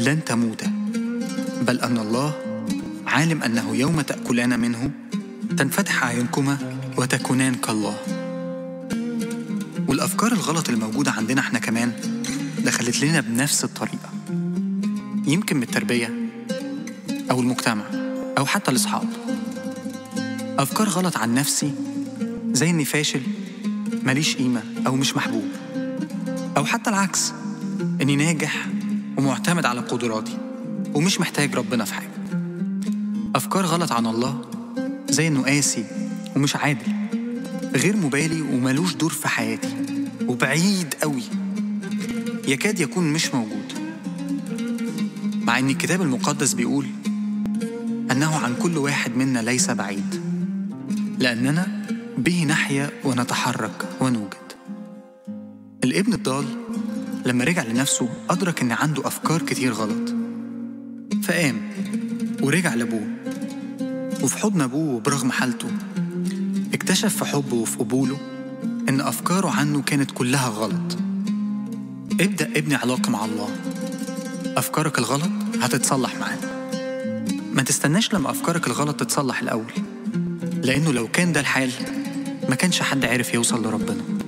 لن تموتا بل أن الله عالم أنه يوم تأكلان منه تنفتح أعينكما وتكونان كالله والأفكار الغلط الموجودة عندنا احنا كمان دخلت لنا بنفس الطريقة يمكن من التربية أو المجتمع أو حتى الأصحاب أفكار غلط عن نفسي زي إني فاشل ماليش قيمة أو مش محبوب أو حتى العكس إني ناجح ومعتمد على قدراتي ومش محتاج ربنا في حاجة أفكار غلط عن الله زي إنه قاسي ومش عادل غير مبالي وملوش دور في حياتي وبعيد قوي يكاد يكون مش موجود مع إن الكتاب المقدس بيقول أنه عن كل واحد منا ليس بعيد لأننا به نحيا ونتحرك ونوجد الابن الضال لما رجع لنفسه أدرك إن عنده أفكار كتير غلط فقام ورجع لأبوه وفي حضن أبوه برغم حالته اكتشف في حبه وفي قبوله إن أفكاره عنه كانت كلها غلط ابدأ ابني علاقة مع الله أفكارك الغلط هتتصلح معاه ما تستناش لما أفكارك الغلط تتصلح الأول لأنه لو كان ده الحال ما كانش حد عارف يوصل لربنا